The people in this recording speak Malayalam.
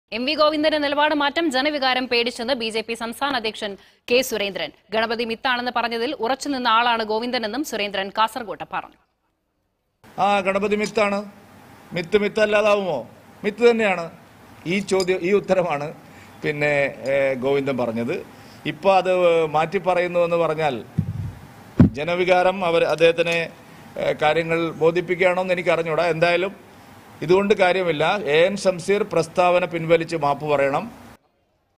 എം വി ഗോവിന്ദന്റെ നിലപാട് മാറ്റം ജനവികാരം പേടിച്ചെന്ന് ബി ജെ പി സംസ്ഥാന അധ്യക്ഷൻ കെ സുരേന്ദ്രൻ ഗണപതി മിത്താണെന്ന് പറഞ്ഞതിൽ ഉറച്ചുനിന്ന ആളാണ് ഗോവിന്ദനെന്നും സുരേന്ദ്രൻ കാസർഗോട്ട് പറഞ്ഞു ആ ഗണപതി മിത്താണ് മിത്ത് മിത്ത് അല്ലാതാവുമോ മിത്ത് തന്നെയാണ് ഈ ചോദ്യം ഈ ഉത്തരമാണ് പിന്നെ ഏഹ്, ഗോവിന്ദൻ പറഞ്ഞത് ഇപ്പോൾ അത് മാറ്റി പറയുന്നു എന്ന് പറഞ്ഞാൽ ജനവികാരം അവർ അദ്ദേഹത്തിനെ ഏഹ്, കാര്യങ്ങൾ ബോധിപ്പിക്കുകയാണോ എന്ന് എനിക്ക് അറിഞ്ഞൂടാ എന്തായാലും ഇതുകൊണ്ട് കാര്യമില്ല എ എൻ ഷംസീർ പ്രസ്താവന പിൻവലിച്ച് മാപ്പ് പറയണം